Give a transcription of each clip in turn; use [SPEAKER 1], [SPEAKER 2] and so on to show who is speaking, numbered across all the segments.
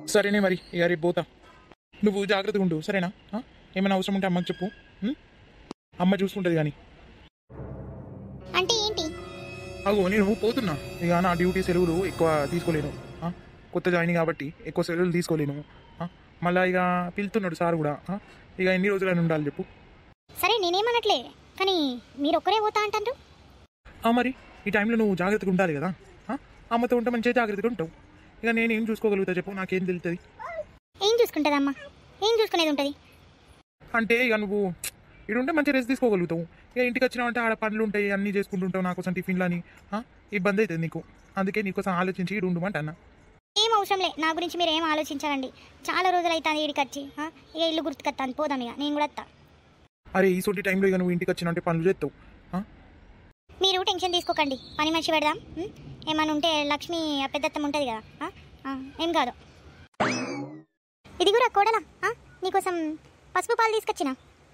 [SPEAKER 1] సరేనే మరి ఇక రేపు పోతా నువ్వు జాగ్రత్తగా ఉండు సరేనా ఆ? ఏమైనా అవసరం ఉంటే అమ్మకి చెప్పు ఉం? అమ్మ చూసుకుంటుంది కానీ
[SPEAKER 2] అంటే ఏంటి
[SPEAKER 1] అగో నేను పోతున్నా ఇక నా డ్యూటీ సెలవులు ఎక్కువ తీసుకోలేను ఆ? కొత్త జాయిన్ కాబట్టి ఎక్కువ సెలవులు తీసుకోలేను ఆ? మళ్ళా ఇక పిలుతున్నాడు సార్ కూడా ఆ? ఇక ఎన్ని రోజులని ఉండాలి చెప్పు
[SPEAKER 2] సరే నేనేమనట్లే కానీ మీరు ఒక్కరే పోతా అంటారు
[SPEAKER 1] ఆ మరి ఈ టైంలో నువ్వు జాగ్రత్తగా ఉండాలి కదా ఆ? అమ్మతో ఉంటే మంచిగా జాగ్రత్తగా ఉంటావు ఇక నేను ఏం చూసుకోగలుగుతా చెప్పు నాకేం తెలుస్తుంది
[SPEAKER 2] ఏం చూసుకుంటుందమ్మా ఏం చూసుకునేది ఉంటుంది
[SPEAKER 1] అంటే ఇక నువ్వు ఇడుంటే మంచి రెస్ట్ తీసుకోగలుగుతావు ఇక ఇంటికి వచ్చినావంటే ఆడ పనులు ఉంటాయి అన్నీ చేసుకుంటుంటావు నా కోసం టిఫిన్లని ఆ? ఇబ్బంది అవుతుంది నీకు అందుకే నీకోసం ఆలోచించి ఇడు ఉండమంటన్నా
[SPEAKER 2] ఏం అవసరంలే నా గురించి మీరు ఏం ఆలోచించాలండి చాలా రోజులు అవుతుంది ఈడికి వచ్చి ఆ? ఇక ఇల్లు గుర్తుకొస్తాను పోదాం ఇక నేను కూడా వస్తా
[SPEAKER 1] అరే ఈ సొంటి టైంలో ఇక నువ్వు ఇంటికి వచ్చినంటే పనులు చేస్తావు ఆ?
[SPEAKER 2] మీరు టెన్షన్ తీసుకోకండి పని మనిషి పెడదాం ఉం? ఏమన్నా ఉంటే లక్ష్మి ఆ పెద్దత్తం ఉంటుంది కదా ఆ? ఆ, ఏం కాదు ఇది కూడా కోడలా ఆ? నీకోసం పసుపు పాలు తీసుకొచ్చిన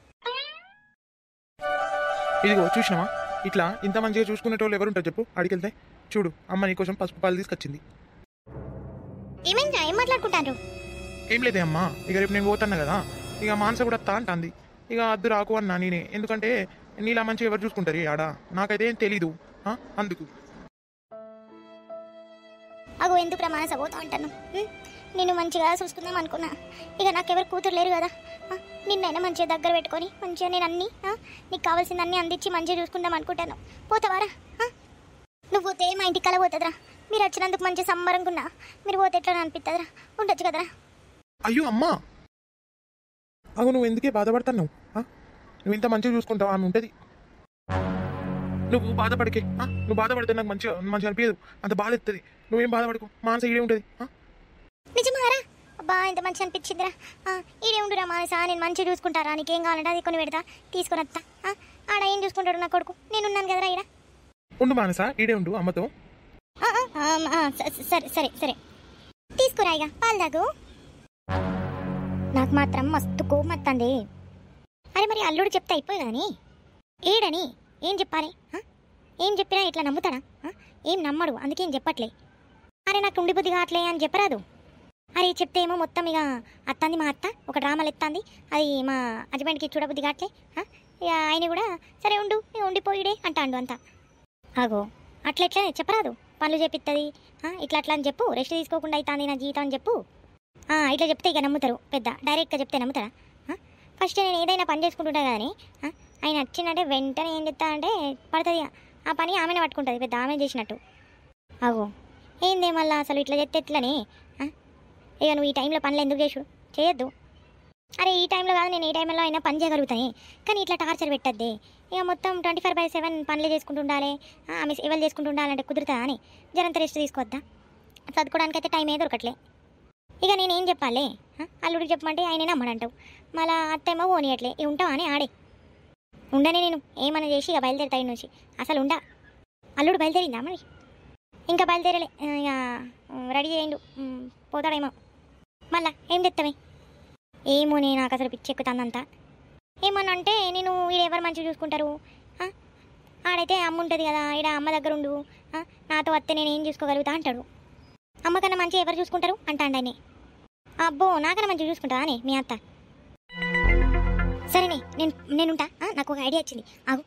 [SPEAKER 1] ఇదిగో చూసినావా ఇట్లా ఇంత మంచిగా చూసుకునేటోళ్ళు ఎవరు ఉంటారు చెప్పు అడిగితే చూడు అమ్మ నీకోసం పసుపు పాలు తీసుకొచ్చింది
[SPEAKER 2] ఏమైందా ఏం మాట్లాడుకుంటారు
[SPEAKER 1] ఏం లేదే అమ్మా ఇక రేపు నేను పోతున్నా కదా ఇక మానస కూడా తా అంటాంది ఇక అద్దు రాకు అన్నా నేనే ఎందుకంటే నీలా మంచిగా ఎవరు చూసుకుంటారు ఈ ఆడ నాకైతే ఏం తెలీదు ఆ? అందుకు
[SPEAKER 2] అగో ఎందుకు ప్రమాణ పోతా అంటాను ఉం? నిన్ను మంచిగా చూసుకుందాం అనుకున్నా ఇక నాకెవరు కూతురు లేరు కదా ఆ? నిన్నైనా మంచిగా దగ్గర పెట్టుకొని మంచిగా నేను అన్ని ఆ? నీకు కావాల్సింది అన్ని అందించి మంచిగా చూసుకుందాం అనుకుంటాను పోతావారా ఆ? నువ్వు పోతే మా ఇంటికి కల పోతుందిరా మీరు వచ్చినందుకు మంచిగా సంబరంగున్నా మీరు పోతే ఎట్లా అనిపిస్తుందిరా ఉండొచ్చు కదరా
[SPEAKER 1] అయ్యో అమ్మా అగు నువ్వు ఎందుకే బాధపడతావు నువ్వు ఇంత మంచిగా చూసుకుంటావు ఆమె ఉంటుంది నువ్వు బాధపడకే ఆ? నువ్వు బాధపడితే నాకు మంచిగా మంచిగా అనిపించదు అంత బాధ ఎత్తుంది నువ్వేం బాధపడకు మానస ఇడే ఉంటుంది ఆ?
[SPEAKER 2] నిజమారా అబ్బా ఎంత మంచి అనిపించిందిరా ఆ, ఈడే ఉండురా మానసా నేను మంచిగా చూసుకుంటారా నీకేం కావాలంటే అది కొని పెడతా తీసుకొని వస్తా ఆ, ఆడ ఏం చూసుకుంటాడు నా కొడుకు నేనున్నాను కదరా ఈడ
[SPEAKER 1] ఉండు మానస ఈడే ఉండు అమ్మతో
[SPEAKER 2] ఆ, ఆ, ఆ, ఆ, స- సరే సరే సరే తీసుకురా ఇక పాలు తాగు నాకు మాత్రం మస్తు కోపం వస్తుంది అరే మరి అల్లుడు చెప్తే అయిపోయి కానీ ఏడని ఏం చెప్పాలి ఆ? ఏం చెప్పినా ఇట్లా నమ్ముతాడా ఆ? ఏం నమ్మడు అందుకేం చెప్పట్లే అరే నాకు ఉండి బుద్ధి కావట్లే అని చెప్పరాదు అరే చెప్తే ఏమో మొత్తం ఇక అత్తంది మా అత్త ఒక డ్రామాలు ఎత్తాంది అది మా హస్బెండ్కి చూడబుద్ధి కావట్లే ఆ? ఇక ఆయన కూడా సరే ఉండు ఇక ఉండిపోయిడే అంటాండు అంతా ఆగో అట్లా ఎట్లా చెప్పరాదు పనులు చేపిస్తుంది ఇట్లా అట్లా అని చెప్పు రెస్ట్ తీసుకోకుండా అవుతుంది నా జీవితం అని చెప్పు ఆ, ఇట్లా చెప్తే ఇక నమ్ముతారు పెద్ద డైరెక్ట్గా చెప్తే నమ్ముతారా ఫస్ట్ నేను ఏదైనా పని చేసుకుంటుంటా కానీ ఆ, ఆయన వచ్చిందంటే వెంటనే ఏం చెప్తా అంటే పడుతుంది ఇక. ఆ పని ఆమెనే పట్టుకుంటుంది పెద్ద ఆమె చేసినట్టు ఆగో ఏందే మళ్ళా అసలు ఇట్లా చెప్తే ఎట్లనే ఆ? ఇక నువ్వు ఈ టైంలో పనులు ఎందుకు చేసుడు చేయొద్దు అరే ఈ టైంలో కాదు నేను ఏ టైంలో అయినా పని చేయగలుగుతానే కానీ ఇట్లా టార్చర్ పెట్టద్దే ఇక మొత్తం ట్వంటీ ఫోర్ బై సెవెన్ పనులు చేసుకుంటూ ఉండాలి ఆ, ఆమె సేవలు చేసుకుంటూ ఉండాలంటే కుదురుతా అని జరంత రెస్ట్ తీసుకోవద్దా చదువుకోవడానికి అయితే టైం ఏ దొరకట్లే ఇక నేనేం చెప్పాలి ఆ? అల్లుడికి చెప్పమంటే ఆయన నమ్మడంటావు మళ్ళా అత్తేమో పోనీయట్లే ఇక ఉంటావా అని ఆడే ఉండనే నేను ఏమన్నా చేసి ఇక బయలుదేరుతా ఇటు నుంచి అసలు ఉండా అల్లుడు బయలుదేరిందా మరి ఇంకా బయలుదేరలే ఆ, ఇక రెడీ చేయండు ఉమ్, పోతాడేమో మళ్ళా ఏం తెత్తమే ఏమో నేను నాకు అసలు పిచ్చెక్కుతానంతా ఏమన్నా అంటే నేను వీడు ఎవరు మంచిగా చూసుకుంటారు ఆ? ఆడైతే అమ్మ ఉంటుంది కదా ఈడ అమ్మ దగ్గర ఉండు ఆ? నాతో వస్తే నేను ఏం చూసుకోగలుగుతా అంటాడు అమ్మకన్నా మంచిగా ఎవరు చూసుకుంటారు అంటాండు ఆయన అబ్బో నాకన్నా మంచిగా చూసుకుంటా అని మీ అత్త సరేనే నేను నేనుంటా ఆ? నాకు ఒక ఐడియా వచ్చింది ఆగు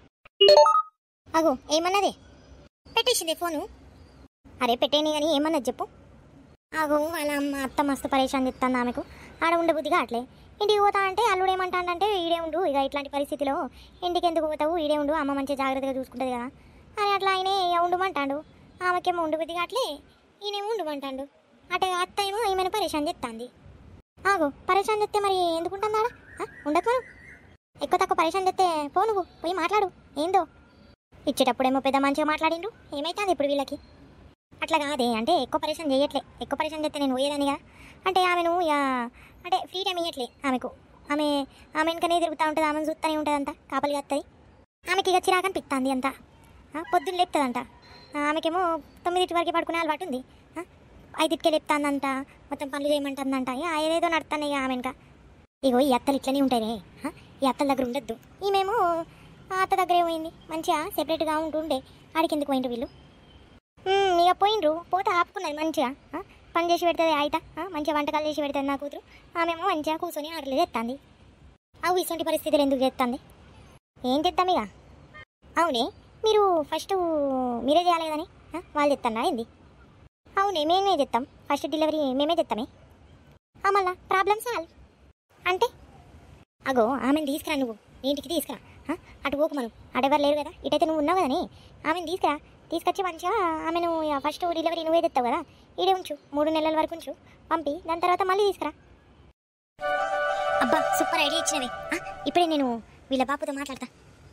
[SPEAKER 2] ఆగు ఏమన్నది పెట్టేసింది ఫోను అరే పెట్టేని కానీ ఏమన్నది చెప్పు ఆగో వాళ్ళ అమ్మ అత్త మస్తు పరేషాన్ చెప్తాను ఆమెకు ఆడ ఉండబుద్ధి కావట్లే ఇంటికి పోతా అంటే అల్లుడు ఏమంటాడంటే ఈడే ఉండు ఇక ఇట్లాంటి పరిస్థితిలో ఇంటికి ఎందుకు పోతావు ఈడే ఉండు అమ్మ మంచిగా జాగ్రత్తగా చూసుకుంటుంది కదా అని అట్లా ఆయనే ఇక ఉండమంటాడు ఆమెకేమో ఉండబుద్ధి కావట్లే ఈయనేమో ఉండమంటాడు అటే అత్త ఏమో ఏమైనా పరేషాన్ చెప్తాంది ఆగో పరేషాన్ చెప్తే మరి ఎందుకుంటుందా ఉండకు మనం ఎక్కువ తక్కువ పరేషాన్ చెప్తే పో నువ్వు పోయి మాట్లాడు ఏందో ఇచ్చేటప్పుడేమో పెద్ద మంచిగా మాట్లాడిండు ఏమైతుంది ఇప్పుడు వీళ్ళకి అట్లా కాదే అంటే ఎక్కువ పరేషాన్ చేయట్లే ఎక్కువ పరేషాన్ చేస్తే నేను పోయేదాన్ని కదా అంటే ఆమెను ఇక అంటే ఫ్రీ టైం ఇవ్వట్లే ఆమెకు ఆమె ఆమె వెనకనే తిరుగుతూ ఉంటుంది ఆమెను చూస్తూనే ఉంటుంది అంతా కాపలి వస్తుంది ఆమెకి ఇక చిరాకు అనిపిస్తుంది అంతా ఆ, పొద్దున్న లేపుతుందంట ఆ, ఆమెకేమో తొమ్మిదింటి వరకు పడుకునే అలవాటు ఉంది ఆ, ఐదింటికే లేపుతుందంట మొత్తం పనులు చేయమంటుందంట ఇక ఏదేదో నడుతున్నాయి ఇక ఆమె వెనక ఇగో ఈ అత్తలు ఇట్లనే ఉంటాయి ఆ, ఈ అత్తల దగ్గర ఉండొద్దు ఈమెమో ఆ అత్త దగ్గరే పోయింది మంచిగా సెపరేట్గా ఉంటుండే ఆడికి ఎందుకు పోయిండ్రు వీళ్ళు ఉమ్, ఇక పోయిండ్రు పోతే ఆపుకున్నది మంచిగా ఆ? పని చేసి పెడుతుంది ఆయిత ఆ, మంచిగా వంటకాలు చేసి పెడుతుంది నా కూతురు ఆమెమో మంచిగా కూర్చొని ఆటలు చేస్తుంది అవు ఇటువంటి పరిస్థితులు ఎందుకు చేస్తుంది ఏం చేద్దాం ఇక అవునే మీరు ఫస్ట్ మీరే చేయాలి కదని ఆ, వాళ్ళు చెప్తారా ఏంది అవునే మేమే చెప్తాం ఫస్ట్ డెలివరీ మేమే చెప్తామే ఆ, మళ్ళా ప్రాబ్లమ్ సాల్వ్ అంటే అగో ఆమెను తీసుకురా నువ్వు నీ ఇంటికి తీసుకురా ఆ, అటు పోకు మనం అటెవరు లేరు కదా ఇటైతే నువ్వు ఉన్నావు కదని ఆమెను తీసుకురా తీసుకొచ్చి మంచిగా ఆమెను ఇక ఫస్ట్ డెలివరీ నువ్వే తెస్తావు కదా ఈడే ఉంచు మూడు నెలల వరకు ఉంచు పంపి దాని తర్వాత మళ్ళీ తీసుకురా అబ్బా సూపర్ ఐడియా ఇచ్చినవి ఆ, ఇప్పుడే నేను వీళ్ళ బాపుతో మాట్లాడతా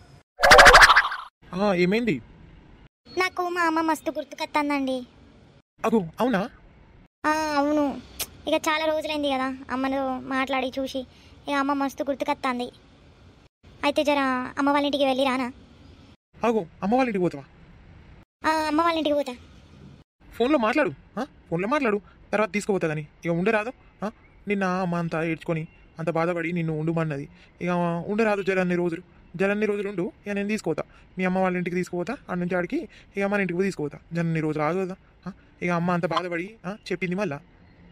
[SPEAKER 1] ఆ, ఏమైంది
[SPEAKER 2] నాకు మా అమ్మ మస్తు గుర్తుకొస్తుందండి
[SPEAKER 1] అగు అవునా
[SPEAKER 2] ఆ, అవును ఇక చాలా రోజులైంది కదా అమ్మను మాట్లాడి చూసి ఇక అమ్మ మస్తు గుర్తుకొస్తుంది అయితే జర అమ్మ వాళ్ళ ఇంటికి వెళ్ళి రానా
[SPEAKER 1] అగు అమ్మ వాళ్ళ ఇంటికి పోతావా
[SPEAKER 2] ఆ, అమ్మ వాళ్ళ ఇంటికి పోతా
[SPEAKER 1] ఫోన్లో మాట్లాడు ఆ? ఫోన్లో మాట్లాడు తర్వాత తీసుకుపోతా కానీ ఇక ఉండరాదు ఆ? నిన్న అమ్మ అంతా ఏడ్చుకొని అంత బాధపడి నిన్ను ఉండుమన్నది ఇక ఉండరాదు జరన్ని రోజులు జరన్ని రోజులు ఉండు ఇక నేను తీసుకుపోతా మీ అమ్మ వాళ్ళ ఇంటికి తీసుకుపోతా అటు నుంచి ఆడికి ఇక మన ఇంటికి పోయి తీసుకుపోతా జరన్ని రోజులు ఆగు కదా ఆ? ఇక అమ్మ అంత బాధపడి ఆ? చెప్పింది మళ్ళా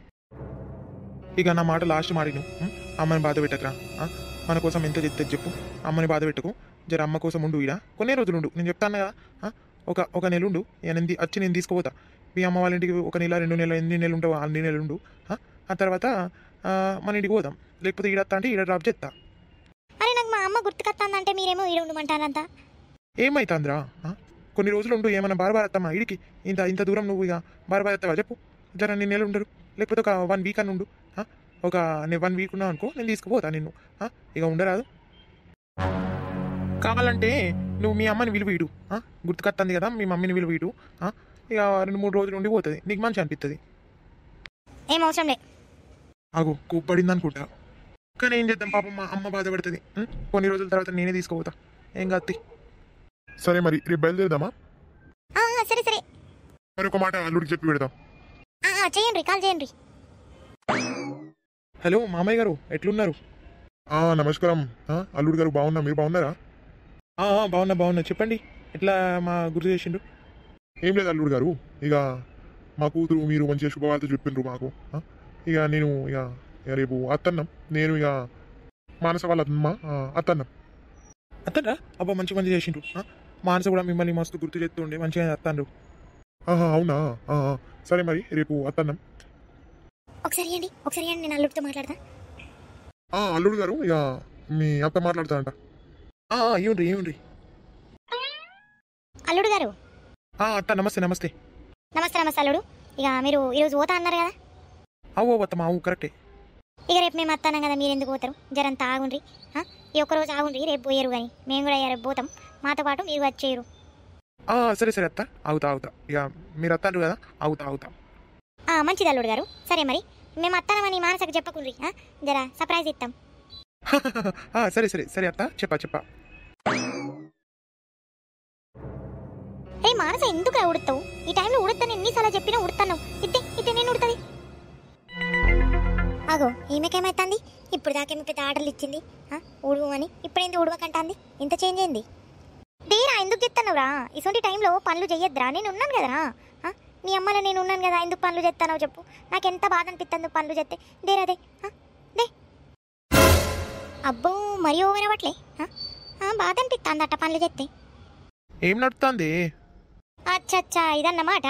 [SPEAKER 1] ఇక నా మాట లాస్ట్ మాడిను అమ్మని బాధ పెట్టకరా ఆ? మన కోసం ఎంత చెప్తే చెప్పు అమ్మని బాధ పెట్టుకు జర అమ్మ కోసం ఉండు ఇడ కొన్ని రోజులు ఉండు నేను చెప్తాను కదా ఆ? ఒక ఒక నెల ఉండు ఇక నేను తీ- వచ్చి నేను తీసుకుపోతా మీ అమ్మ వాళ్ళ ఇంటికి ఒక నెల రెండు నెలలు ఎన్ని నెలలు ఉంటావు అన్ని నెలలు ఉండు ఆ? ఆ తర్వాత ఆ, మన ఇంటికి పోదాం లేకపోతే ఈడత్తా అంటే ఈడ డ్రాప్ చేస్తా
[SPEAKER 2] అరే నాకు మా అమ్మ గుర్తుకొస్తుందంటే మీరేమో ఈడ ఉండమంటారంతా
[SPEAKER 1] ఏమైతుందిరా ఆ? కొన్ని రోజులు ఉండు ఏమన్నా బార్ బార్ వస్తామా ఇడికి ఇంత ఇంత దూరం నువ్వు ఇక బార్ బార్ వస్తావా చెప్పు జర నేను నెలలు ఉండరు లేకపోతే ఒక వన్ వీక్ అని ఉండు ఆ? ఒక వన్ వీక్ ఉన్నావు అనుకో నేను తీసుకుపోతా నిన్ను ఆ? ఇక ఉండరాదు కావాలంటే నువ్వు మీ అమ్మని విలువ ఇడు ఆ? గుర్తుకొస్తుంది కదా మీ మమ్మీని విలువ ఇడు ఆ? ఇక రెండు మూడు రోజులు ఉండి పోతుంది నీకు మంచి అనిపిస్తుంది
[SPEAKER 2] ఏం అవసరం లే
[SPEAKER 1] ఆగు కూప్పడింది అనుకుంటా కానీ ఏం చేద్దాం పాపం మా అమ్మ బాధపడుతుంది ఉం? కొన్ని రోజుల తర్వాత నేనే తీసుకుపోతా ఏం కాత్తి
[SPEAKER 3] సరే మరి రేపు బయలుదేరదామా
[SPEAKER 2] ఆ, ఆ, సరే సరే
[SPEAKER 3] మరి ఒక మాట అల్లుడికి చెప్పి పెడదాం
[SPEAKER 2] ఆ, ఆ, చేయండి కాల్ చేయండి
[SPEAKER 1] హలో మామయ్య గారు ఎట్లున్నారు
[SPEAKER 3] ఆ నమస్కారం ఆ, అల్లుడు గారు బాగున్నా మీరు బాగున్నారా
[SPEAKER 1] ఆ, ఆ, బాగున్నా బాగున్నా చెప్పండి ఎట్లా మా గుర్తు చేసిండు
[SPEAKER 3] ఏం లేదు అల్లుడు గారు ఇక మా కూతురు మీరు మంచిగా శుభవార్త చెప్పిండ్రు మాకు ఆ, ఇక నేను ఇక ఇక రేపు అత్తన్నం నేను ఇక మానస వాళ్ళ అమ్మ ఆ, అత్తన్నం
[SPEAKER 1] అత్తరా అబ్బా మంచి మంచి చేసిండ్రు ఆ? మానస కూడా మిమ్మల్ని మస్తు గుర్తు చేస్తుండే మంచిగా అత్తాండ్రు
[SPEAKER 3] ఆహా అవునా ఆ, ఆ. సరే మరి రేపు అత్తన్నం
[SPEAKER 2] ఒకసారి ఇవ్వండి ఒకసారి ఇవ్వండి నేను అల్లుడితో మాట్లాడతా
[SPEAKER 3] ఆ, అల్లుడు గారు ఇక మీ అత్త మాట్లాడతారంట
[SPEAKER 1] ఆ, ఆ, ఇవ్వండి ఇవ్వండి
[SPEAKER 2] అల్లుడు గారు
[SPEAKER 1] ఆ, అత్త నమస్తే నమస్తే
[SPEAKER 2] నమస్తే నమస్తే అల్లుడు ఇక మీరు ఈరోజు పోతా అన్నారు కదా
[SPEAKER 1] అవు అవు అత్తమ్మ అవు కరెక్టే
[SPEAKER 2] ఇక రేపు మేము వస్తానం కదా మీరు ఎందుకు పోతారు జరంతా ఆగుండ్రి ఆ? ఈ ఒక్క రోజు ఆగుండ్రి రేపు పోయారు కానీ మేము కూడా రేపు పోతాం మాతో పాటు మీరు వచ్చేయరు
[SPEAKER 1] ఆ, సరే సరే అత్త ఆగుతా ఆగుతా ఇక మీరు అత్తాండ్రు కదా ఆగుతా ఆగుతా
[SPEAKER 2] ఆ, మంచిది అల్లుడు గారు సరే మరి మేము వస్తానమని మానసకు చెప్పకుండ్రి ఆ? జర సర్ప్రైజ్ ఇస్తాం
[SPEAKER 1] ఆ, సరే సరే సరే అత్త చెప్పా చెప్పా
[SPEAKER 2] ఏ మానస ఎందుకు ఉడతావు ఈ టైంలో ఉడతాను ఎన్నిసార్లు చెప్పినా ఉడతాను ఇద్దే ఇద్దే నేను ఉడతది అగో ఈమెకేమైతుంది ఇప్పుడు దాకేమో పెద్ద ఆర్డర్లు ఇచ్చింది ఆ, ఉడువు అని ఇప్పుడేంది ఉడవకంటాంది ఇంత చేంజ్ అయింది దేరా ఎందుకు చెప్తానురా ఇటువంటి టైంలో పనులు చెయ్యొద్దురా నేను ఉన్నాను కదరా ఆ, నీ అమ్మలో నేను ఉన్నాను కదా ఎందుకు పనులు చేస్తానో చెప్పు నాకు ఎంత బాధ అనిపిస్తుంది పనులు చేస్తే దేరా దే ఆ, దే అబ్బో మరీ ఓవర్ అవ్వట్లే ఆ? ఆ, బాధ అనిపిస్తుంది అట్ట పనులు చేస్తే
[SPEAKER 1] ఏం నడుస్తుంది
[SPEAKER 2] అచ్చచ్చా ఇదన్నమాట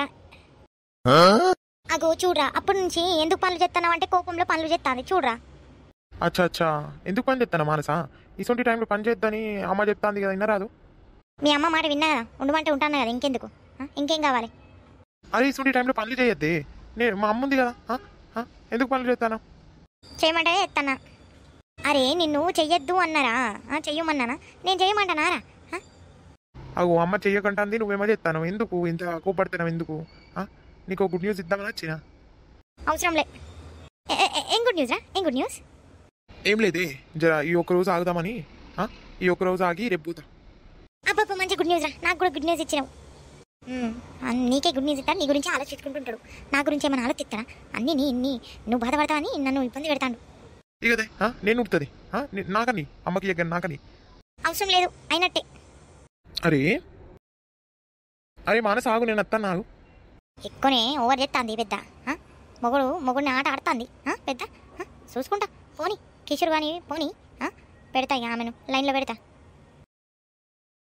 [SPEAKER 2] అగో చూడరా అప్పటి నుంచి ఎందుకు పనులు చేస్తున్నావు అంటే కోపంలో పనులు చేస్తాంది చూడరా
[SPEAKER 1] అచ్చా అచ్చా ఎందుకు పని చేస్తాను మానస ఇటువంటి టైంలో పని చేద్దని అమ్మ చెప్తాంది కదా విన్నరాదు
[SPEAKER 2] మీ అమ్మ మాట విన్నా కదా ఉండమంటే ఉంటాను కదా ఇంకెందుకు ఆ? ఇంకేం కావాలి
[SPEAKER 1] అరే ఇటువంటి టైంలో పనులు చేయొద్దే నేను మా అమ్మ ఉంది కదా ఆ? ఆ? ఎందుకు పనులు చేస్తాను
[SPEAKER 2] చేయమంటే ఎత్తన్నా అరే నిన్ను చెయ్యొద్దు అన్నారా ఆ, చెయ్యమన్నానా నేను చేయమంటానారా ఆ?
[SPEAKER 1] అగో అమ్మ చెయ్యకంటుంది నువ్వేమో చేస్తాను ఎందుకు ఇంత కోపడుతున్నావు ఎందుకు ఆ? నీకు గుడ్ న్యూస్ ఇద్దామని వచ్చిన
[SPEAKER 2] అవసరం లే ఏ- ఏ- ఏం గుడ్ న్యూస్ రా ఏం గుడ్ న్యూస్
[SPEAKER 1] ఏం లేదే జర ఈ ఒక్క రోజు ఆగుదామని ఆ? ఈ ఒక్క రోజు ఆగి రేపు పోతా
[SPEAKER 2] అబ్బా మంచి గుడ్ న్యూస్ రా నాకు కూడా గుడ్ న్యూస్ ఇచ్చినావు ఉమ్, ఆ, నీకే గుడ్ న్యూస్ ఇస్తాడు నీ గురించి ఆలోచించుకుంటుంటాడు నా గురించి ఏమైనా ఆలోచిస్తాడా అన్నీ నీ నీ నువ్వు బాధపడతావని నన్ను ఇబ్బంది పెడతాడు
[SPEAKER 1] ఇకదే ఆ? నేను ఉడుతుంది నాకని అమ్మకి ఎగ్గర నాకని
[SPEAKER 2] అవసరం లేదు అయినట్టే
[SPEAKER 1] అరే అరే మానస ఆగు నేను అత్తాను ఆగు
[SPEAKER 2] ఎక్కువనే ఓవర్ చేస్తాంది ఈ పెద్ద ఆ? మొగుడు మొగుడిని ఆట ఆడుతుంది ఆ, పెద్ద ఆ, చూసుకుంటా పోని కిషోర్ కానీ పోని ఆ, పెడతా ఇక ఆమెను లైన్లో పెడతా